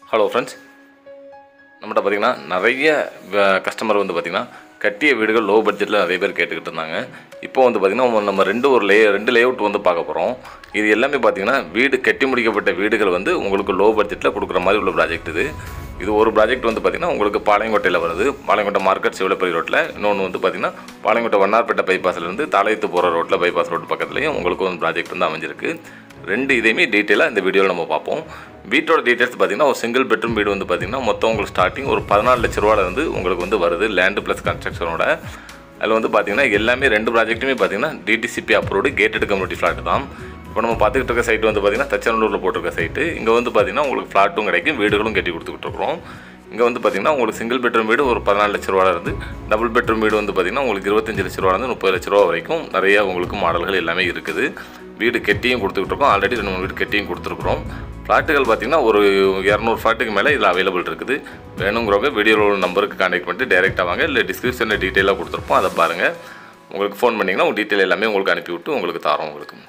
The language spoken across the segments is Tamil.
ஹலோ ஃப்ரெண்ட்ஸ் நம்மகிட்ட பார்த்திங்கன்னா நிறைய கஸ்டமர் வந்து பார்த்திங்கன்னா கட்டிய வீடுகள் லோ பட்ஜெட்டில் நிறைய பேர் கேட்டுக்கிட்டு இருந்தாங்க இப்போ வந்து பார்த்திங்கன்னா நம்ம ரெண்டு ஒரு லே ரெண்டு லேஅவுட் வந்து பார்க்க போகிறோம் இது எல்லாமே பார்த்திங்கன்னா வீடு கட்டி முடிக்கப்பட்ட வீடுகள் வந்து உங்களுக்கு லோ பட்ஜெட்டில் கொடுக்குற மாதிரி உள்ள ப்ராஜெக்ட் இது இது ஒரு ப்ராஜெக்ட் வந்து பார்த்திங்கன்னா உங்களுக்கு பாளையங்கோட்டையில் வருது பாளையங்கோட்டை மார்க்கெட் சிவலப்பள்ளி ரோட்டில் இன்னொன்று வந்து பார்த்திங்கன்னா பாளையங்கோட்டை வண்ணார்பேட்டை பைபாஸ்லேருந்து தாளையத்து போகிற ரோட்டில் பைபாஸ் ரோடு பக்கத்துலேயும் உங்களுக்கு வந்து ப்ராஜெக்ட் வந்து அமைஞ்சிருக்கு ரெண்டு இதையுமே டீட்டெயிலாக இந்த வீடியோவில் நம்ம பார்ப்போம் வீட்டோட டீட்டெயில்ஸ் பார்த்தீங்கன்னா ஒரு சிங்கிள் பெட்ரூம் வீடு வந்து பார்த்தீங்கன்னா மொத்தம் உங்களுக்கு ஸ்டார்டிங் ஒரு பதினாலு லட்ச ரூபாலேருந்து உங்களுக்கு வந்து வருது லேண்டு ப்ளஸ் கன்ஸ்ட்ரக்ஷனோட அதில் வந்து பார்த்தீங்கன்னா எல்லாமே ரெண்டு ப்ராஜெக்ட்டுமே பார்த்தீங்கன்னா DTCP approved gated community flat தான் இப்போ நம்ம பார்த்துக்கிட்டு இருக்க சைட் வந்து பார்த்தீங்கன்னா தச்சநல்லூரில் போட்டிருக்க சைட்டு இங்கே வந்து பார்த்தீங்கன்னா உங்களுக்கு ஃப்ளாட்டும் கிடைக்கும் வீடுகளும் கட்டி கொடுத்துக்கிட்டு இருக்கிறோம் இங்கே வந்து பார்த்தீங்கன்னா உங்களுக்கு சிங்கிள் பெட்ரூம் வீடு ஒரு பதினாலு லட்ச ரூபா இருந்து டபுள் பெட்ரூம் வீடு வந்து பார்த்தீங்கன்னா உங்களுக்கு இருபத்தஞ்சு லட்ச ரூபாலேருந்து முப்பது லட்ச ரூபா வரைக்கும் நிறைய உங்களுக்கு மாடல்கள் எல்லாமே இருக்குது வீடு கெட்டியும் கொடுத்துக்கிட்டு இருக்கோம் ஆல்ரெடி ரெண்டு மூணு வீடு கெட்டியும் கொடுத்துருக்குறோம் ஃப்ளாட்டுகள் பார்த்தீங்கன்னா ஒரு இரநூறு ஃப்ளாட்டுக்கு மேலே இதில் அவைலபிள் இருக்குது வேணுங்கிறவங்க வீடியோவில் நம்பருக்கு கான்டாக்ட் பண்ணிட்டு டேரெக்டாக வாங்க இல்லை டிஸ்கிரிப்ஷனில் டீட்டெயிலாக கொடுத்துருப்போம் அதை பாருங்கள் உங்களுக்கு ஃபோன் பண்ணிங்கன்னா உங்கள் டீட்டெயில் எல்லாமே உங்களுக்கு அனுப்பி விட்டு உங்களுக்கு தரோம் உங்களுக்கு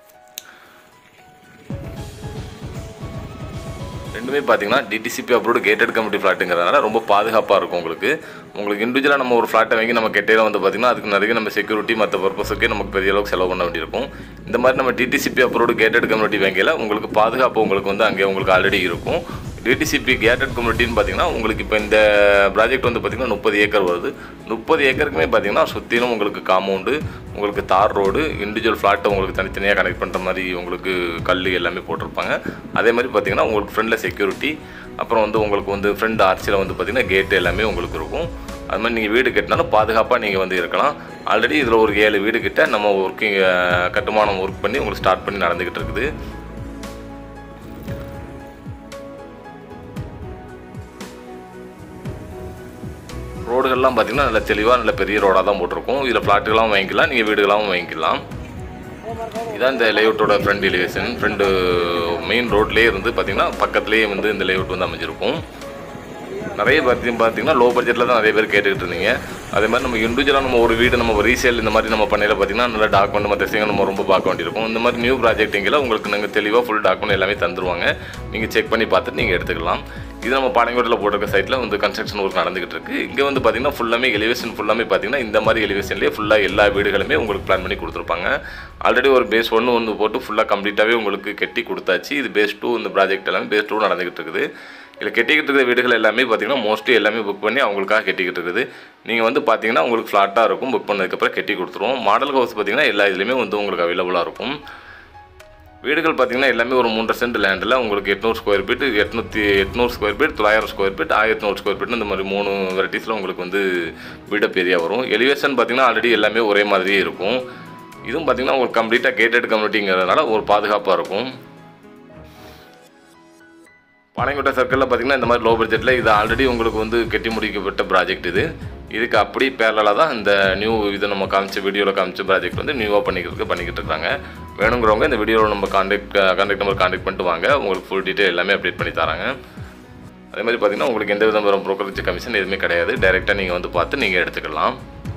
ரெண்டுமே பார்த்தீங்கன்னா டிடிசிபி அப்ரூவ்டு கேட்டட் கமிட்டி ஃப்ளாட்டுங்கிறதுனால ரொம்ப பாதுகாப்பாக இருக்கும் உங்களுக்கு உங்களுக்கு இண்டிவிஜுவலாக நம்ம ஒரு ஃப்ளாட்டை வாங்கி நம்ம கெட்டையில் வந்து பார்த்திங்கன்னா அதுக்கு நிறைய நம்ம செக்யூரிட்டி மற்ற பர்பஸுக்கே நமக்கு பெரிய அளவுக்கு செலவு பண்ண வேண்டியிருக்கும் இந்த மாதிரி நம்ம டிடிசிபி அப்ரூவ்டு கேட்டட் கம்யூனிட்டி வங்கியில் உங்களுக்கு பாதுகாப்பு உங்களுக்கு வந்து அங்கே உங்களுக்கு ஆல்ரெடி இருக்கும் டிடிசிபி கேட்டட் கம்யூனிட்டின்னு பார்த்தீங்கன்னா உங்களுக்கு இப்போ இந்த ப்ராஜெக்ட் வந்து பார்த்திங்கன்னா முப்பது ஏக்கர் வருது முப்பது ஏக்கருக்குமே பார்த்தீங்கன்னா சுற்றிலும் உங்களுக்கு காம்பவுண்டு உங்களுக்கு தார் ரோடு இண்டிவிஜுவல் ஃப்ளாட்டை உங்களுக்கு தனித்தனியாக கனெக்ட் பண்ணுற மாதிரி உங்களுக்கு கல் எல்லாமே போட்டிருப்பாங்க அதே மாதிரி பார்த்தீங்கன்னா உங்களுக்கு ஃப்ரெண்டில் செக்யூரிட்டி அப்புறம் வந்து உங்களுக்கு வந்து ஃப்ரெண்ட் ஆர்ச்சியில் வந்து பார்த்திங்கன்னா கேட்டு எல்லாமே உங்களுக்கு இருக்கும் அது மாதிரி நீங்கள் வீடு கட்டினாலும் பாதுகாப்பாக நீங்கள் வந்து இருக்கலாம் ஆல்ரெடி இதில் ஒரு ஏழு வீடு கிட்ட நம்ம ஒர்க்கிங் கட்டுமானம் ஒர்க் பண்ணி உங்களுக்கு ஸ்டார்ட் பண்ணி நடந்துக்கிட்டு இருக்குது ரோடுகள்லாம் பார்த்தீங்கன்னா நல்ல தெளிவாக நல்ல பெரிய ரோடாக தான் போட்டிருக்கும் இதில் ஃப்ளாட்டுகளாகவும் வாங்கிக்கலாம் நீங்கள் வீடுகளாகவும் வாங்கிக்கலாம் இதான் இந்த லேஅவுட்டோட ஃப்ரண்ட் எலிவேஷன் ஃப்ரண்டு மெயின் ரோட்லேயே இருந்து பார்த்தீங்கன்னா பக்கத்துலேயே வந்து இந்த லேஅவுட் வந்து அமைஞ்சிருக்கும் நிறைய பார்த்தி பார்த்தீங்கன்னா லோ பட்ஜெட்டில் தான் நிறைய பேர் கேட்டுக்கிட்டு இருந்தீங்க அதே மாதிரி நம்ம இண்டிவிஜுவலாக நம்ம ஒரு வீடு நம்ம ரீசேல் இந்த மாதிரி நம்ம பண்ணையில் பார்த்தீங்கன்னா நல்ல டாக்குமெண்ட் மற்ற விஷயங்கள் நம்ம ரொம்ப பார்க்க வேண்டியிருக்கும் இந்த மாதிரி நியூ ப்ராஜெக்ட்டுங்கில் உங்களுக்கு நாங்கள் தெளிவாக ஃபுல் டாக்குமெண்ட் எல்லாமே தந்துருவாங்க நீங்கள் செக் பண்ணி பார்த்துட்டு நீங்கள் எடுத்துக்கலாம் இது நம்ம பாளையங்கோட்டில் போட்டிருக்க சைட்டில் வந்து கன்ஸ்ட்ரக்ஷன் ஒர்க் நடந்துகிட்டு இருக்கு இங்கே வந்து பார்த்தீங்கன்னா ஃபுல்லாமே எலிவேஷன் ஃபுல்லாமே பார்த்தீங்கன்னா இந்த மாதிரி எலிவேஷன்லேயே ஃபுல்லாக எல்லா வீடுகளுமே உங்களுக்கு பிளான் பண்ணி கொடுத்துருப்பாங்க ஆல்ரெடி ஒரு பேஸ் ஒன்று வந்து போட்டு ஃபுல்லாக கம்ப்ளீட்டாகவே உங்களுக்கு கட்டி கொடுத்தாச்சு இது பேஸ் டூ இந்த ப்ராஜெக்ட் எல்லாமே பேஸ் டூ நடந்துகிட்டு இருக்குது இதில் கட்டிக்கிட்டு இருக்கிற வீடுகள் எல்லாமே பார்த்தீங்கன்னா மோஸ்ட்லி எல்லாமே புக் பண்ணி அவங்களுக்காக கட்டிக்கிட்டு இருக்குது நீங்கள் வந்து பார்த்தீங்கன்னா உங்களுக்கு ஃப்ளாட்டாக இருக்கும் புக் பண்ணதுக்கப்புறம் கட்டி கொடுத்துருவோம் மாடல் ஹவுஸ் பார்த்தீங்கன்னா எல்லா இதுலேயுமே வந்து உங்களுக்கு அவைலபிளாக இருக்கும் வீடுகள் பார்த்தீங்கன்னா எல்லாமே ஒரு மூன்றரை சென்ட் லேண்டில் உங்களுக்கு எட்நூறு ஸ்கொயர் ஃபீட் எட்நூற்றி எட்நூறு ஸ்கொயர் ஃபீட் தொள்ளாயிரம் ஸ்கொயர் ஃபீட் ஆயிரத்தி நூறு ஸ்கொயர் ஃபீட் இந்த மாதிரி மூணு வெரைட்டிஸில் உங்களுக்கு வந்து வீடப் ஏரியா வரும் எலிவேஷன் பார்த்தீங்கன்னா ஆல்ரெடி எல்லாமே ஒரே மாதிரியே இருக்கும் இதுவும் பார்த்தீங்கன்னா உங்களுக்கு கம்ப்ளீட்டாக கேட்டட் கம்யூனிட்டிங்கிறதுனால ஒரு பாதுகாப்பாக இருக்கும் பாளையங்கோட்டை சர்க்கிளில் பார்த்தீங்கன்னா இந்த மாதிரி லோ பட்ஜெட்டில் இது ஆல்ரெடி உங்களுக்கு வந்து கட்டி முடிக்கப்பட்ட ப்ராஜெக்ட் இது இதுக்கு அப்படி பேரலாக தான் இந்த நியூ இதை நம்ம காமிச்ச வீடியோவில் காமிச்ச ப்ராஜெக்ட் வந்து நியூவாக பண்ணிக்கிறதுக்கு பண்ணிக்கிட்டு இருக்காங்க வேணுங்கிறவங்க இந்த வீடியோவில் நம்ம கான்டாக்ட் கான்டாக்ட் நம்பர் கான்டாக்ட் பண்ணிட்டு வாங்க உங்களுக்கு ஃபுல் டீட்டெயில் எல்லாமே அப்டேட் பண்ணி தராங்க அதே மாதிரி பார்த்தீங்கன்னா உங்களுக்கு எந்த விதமான ப்ரோக்கரேஜ் கமிஷன் எதுவுமே கிடையாது டைரெக்டாக நீங்கள் வந்து பார்த்து நீங்கள் எடுத்துக்கலாம்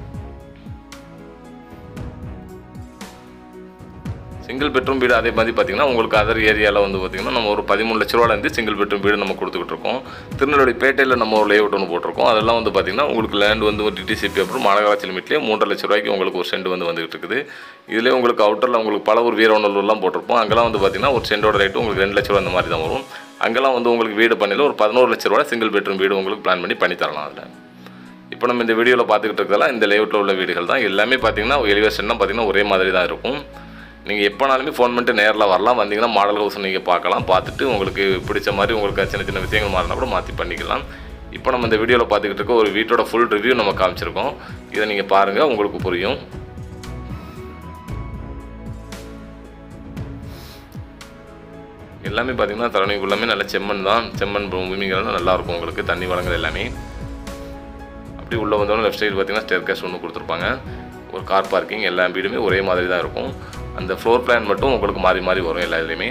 சிங்கிள் பெட்ரூம் வீடு அதே மாதிரி பார்த்தீங்கன்னா உங்களுக்கு அதர் ஏரியாவில் வந்து பார்த்திங்கன்னா நம்ம ஒரு பதிமூணு லட்ச ரூபாலேருந்து சிங்கிள் பெட்ரூம் வீடு நம்ம கொடுத்துக்கிட்டு இருக்கோம் திருநெல்வேலி பேட்டையில் நம்ம ஒரு லேஅவுட் ஒன்று போட்டிருக்கோம் அதெல்லாம் வந்து பார்த்திங்கன்னா உங்களுக்கு லேண்ட் வந்து ஒரு டிடிசிபி அப்புறம் மாநகராட்சி லிமிட்லேயே மூன்றரை லட்ச ரூபாய்க்கு உங்களுக்கு ஒரு சென்ட் வந்து வந்துகிட்டு இருக்குது இதிலே உங்களுக்கு அவுட்டரில் உங்களுக்கு பல ஒரு வீரவனூர்லாம் போட்டிருப்போம் அங்கெல்லாம் வந்து பார்த்திங்கன்னா ஒரு சென்டோட ரேட்டு உங்களுக்கு ரெண்டு லட்ச ரூபா அந்த மாதிரி தான் வரும் அங்கெல்லாம் வந்து உங்களுக்கு வீடு பண்ணியில் ஒரு பதினோரு லட்ச ரூபா சிங்கிள் பெட்ரூம் வீடு உங்களுக்கு பிளான் பண்ணி பண்ணி தரலாம் அதில் இப்போ நம்ம இந்த வீடியோவில் பார்த்துக்கிட்டு இருக்கிறதெல்லாம் இந்த லேஅவுட்டில் உள்ள வீடுகள் தான் எல்லாமே பார்த்தீங்கன்னா எலிவேஷன்லாம் பார்த்தீங்கன்னா ஒரே மாதிரி தான் இருக்கும் நீங்கள் எப்போனாலுமே ஃபோன் பண்ணிட்டு நேரில் வரலாம் வந்தீங்கன்னா மாடல் ஹவுஸ் நீங்கள் பார்க்கலாம் பார்த்துட்டு உங்களுக்கு பிடிச்ச மாதிரி உங்களுக்கு சின்ன சின்ன விஷயங்கள் மாறினா கூட மாற்றி பண்ணிக்கலாம் இப்போ நம்ம இந்த வீடியோவில் பார்த்துக்கிட்டு இருக்க ஒரு வீட்டோட ஃபுல் ரிவ்யூ நம்ம காமிச்சிருக்கோம் இதை நீங்கள் பாருங்கள் உங்களுக்கு புரியும் எல்லாமே பார்த்தீங்கன்னா தரணி ஃபுல்லாமே நல்ல செம்மண் தான் செம்மண் பூமிங்கிறது நல்லாயிருக்கும் உங்களுக்கு தண்ணி வளங்கள் எல்லாமே அப்படி உள்ளே வந்தோடனே லெஃப்ட் சைடு பார்த்தீங்கன்னா ஸ்டேர் கேஸ் ஒன்று கொடுத்துருப்பாங்க ஒரு கார் பார்க்கிங் எல்லா வீடுமே ஒரே மாதிரி தான் இருக்கும் அந்த ஃப்ளோர் பிளான் மட்டும் உங்களுக்கு மாறி மாறி வரும் எல்லா இதுலேயுமே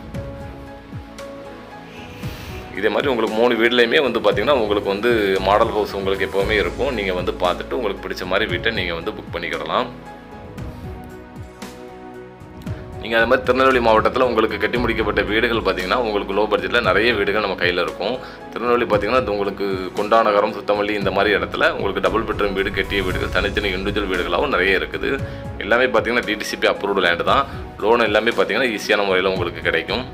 இதே மாதிரி உங்களுக்கு மூணு வீட்லேயுமே வந்து பார்த்திங்கன்னா உங்களுக்கு வந்து மாடல் ஹவுஸ் உங்களுக்கு எப்போவுமே இருக்கும் நீங்கள் வந்து பார்த்துட்டு உங்களுக்கு பிடிச்ச மாதிரி வீட்டை நீங்கள் வந்து புக் பண்ணிக்கிடலாம் நீங்கள் அது மாதிரி திருநெல்வேலி மாவட்டத்தில் உங்களுக்கு கட்டி முடிக்கப்பட்ட வீடுகள் பார்த்தீங்கன்னா உங்களுக்கு லோ பட்ஜெட்டில் நிறைய வீடுகள் நம்ம கையில் இருக்கும் திருநெல்வேலி பார்த்தீங்கன்னா அது உங்களுக்கு கொண்டாநகரம் சுத்தமல்லி இந்த மாதிரி இடத்துல உங்களுக்கு டபுள் பெட்ரூம் வீடு கட்டிய வீடுகள் தனித்தனி இண்டிவிஜுவல் வீடுகளாகவும் நிறைய இருக்குது எல்லாமே பார்த்தீங்கன்னா டிடிசிபி அப்ரூவ்டு லேண்டு தான் லோன் எல்லாமே பார்த்தீங்கன்னா ஈஸியான முறையில் உங்களுக்கு கிடைக்கும்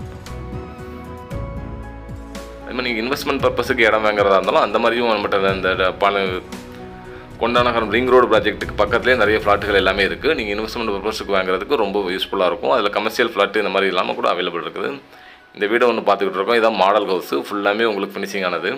அது மாதிரி நீங்கள் இன்வெஸ்ட்மெண்ட் பர்பஸுக்கு இடம் வாங்குறதா இருந்தாலும் அந்த மாதிரியும் நம்மகிட்ட இந்த பல கொண்டாநகரம் ரிங் ரோடு ப்ராஜெக்ட்டுக்கு பக்கத்துலேயே நிறைய ஃப்ளாட்டுகள் எல்லாமே இருக்குது நீங்கள் இன்வெஸ்ட்மெண்ட் பர்பஸுக்கு வாங்குறதுக்கு ரொம்ப யூஸ்ஃபுல்லாக இருக்கும் அதில் கமர்ஷியல் ஃப்ளாட்டு இந்த மாதிரி இல்லாமல் கூட அவைலபிள் இருக்குது இந்த வீடை ஒன்று பார்த்துக்கிட்டு இருக்கோம் இதான் மாடல் ஹவுஸு ஃபுல்லாமே உங்களுக்கு ஃபினிஷிங் ஆனது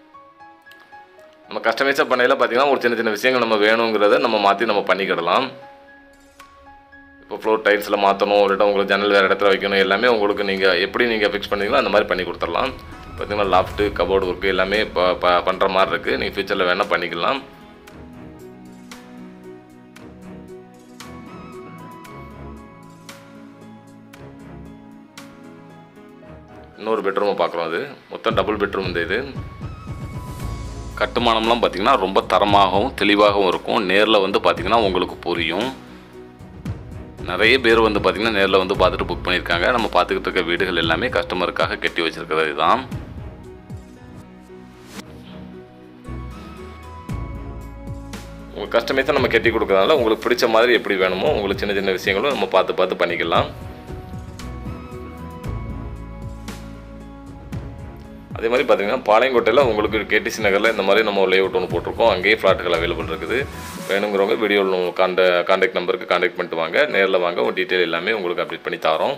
நம்ம கஸ்டமைஸாக பண்ணையில் பார்த்தீங்கன்னா ஒரு சின்ன சின்ன விஷயங்கள் நம்ம வேணுங்கிறத நம்ம மாற்றி நம்ம பண்ணிக்கிடலாம் இப்போ ஃப்ளோர் டைல்ஸில் மாற்றணும் இல்லாட்டா உங்களுக்கு ஜன்னல் வேறு இடத்துல வைக்கணும் எல்லாமே உங்களுக்கு நீங்கள் எப்படி நீங்கள் ஃபிக்ஸ் பண்ணீங்களோ அந்த மாதிரி பண்ணி கொடுத்துடலாம் பார்த்தீங்கன்னா லாஃப்ட்டு கபோர்டு ஒர்க்கு எல்லாமே இப்போ ப பண்ணுற மாதிரி இருக்குது நீங்கள் ஃபியூச்சரில் வேணால் பண்ணிக்கலாம் இன்னொரு பெட்ரூமை பார்க்குறோம் அது மொத்தம் டபுள் பெட்ரூம் இந்த இது கட்டுமானம்லாம் பார்த்திங்கன்னா ரொம்ப தரமாகவும் தெளிவாகவும் இருக்கும் நேரில் வந்து பார்த்திங்கன்னா உங்களுக்கு புரியும் நிறைய பேர் வந்து பார்த்திங்கன்னா நேரில் வந்து பார்த்துட்டு புக் பண்ணியிருக்காங்க நம்ம பார்த்துக்கிட்டு இருக்க வீடுகள் எல்லாமே கஸ்டமருக்காக கட்டி வச்சிருக்கிறது தான் உங்கள் கஸ்டமைஸை நம்ம கட்டி கொடுக்கறதுனால உங்களுக்கு பிடிச்ச மாதிரி எப்படி வேணுமோ உங்களுக்கு சின்ன சின்ன விஷயங்களும் நம்ம பார்த்து பார்த்து பண்ணிக்கலாம் அதே மாதிரி பார்த்தீங்கன்னா பாளையங்கோட்டையில் உங்களுக்கு கேடிசி நகரில் இந்த மாதிரி நம்ம லேஅவுட் ஒன்று போட்டிருக்கோம் அங்கேயே ஃப்ளாட்டுகள் அவைலபிள் இருக்குது வேணுங்கிறவங்க வீடியோவில் காண்ட காண்டாக்ட் நம்பருக்கு காண்டாக்ட் பண்ணிட்டு வாங்க நேரில் வாங்க உங்கள் டீட்டெயில் எல்லாமே உங்களுக்கு அப்டேட் பண்ணி தரோம்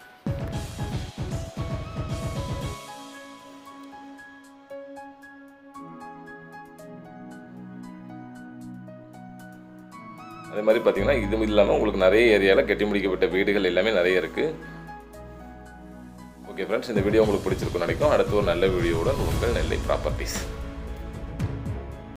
அதே மாதிரி பார்த்தீங்கன்னா இது இல்லாமல் உங்களுக்கு நிறைய ஏரியாவில் கட்டி முடிக்கப்பட்ட வீடுகள் எல்லாமே நிறைய இருக்குது ஓகே ஃப்ரெண்ட்ஸ் இந்த வீடியோ உங்களுக்கு பிடிச்சிருக்கும்னு நினைக்கும் அடுத்து ஒரு நல்ல வீடியோவுடன் உங்கள் நெல்லை ப்ராப்பர்ட்டிஸ்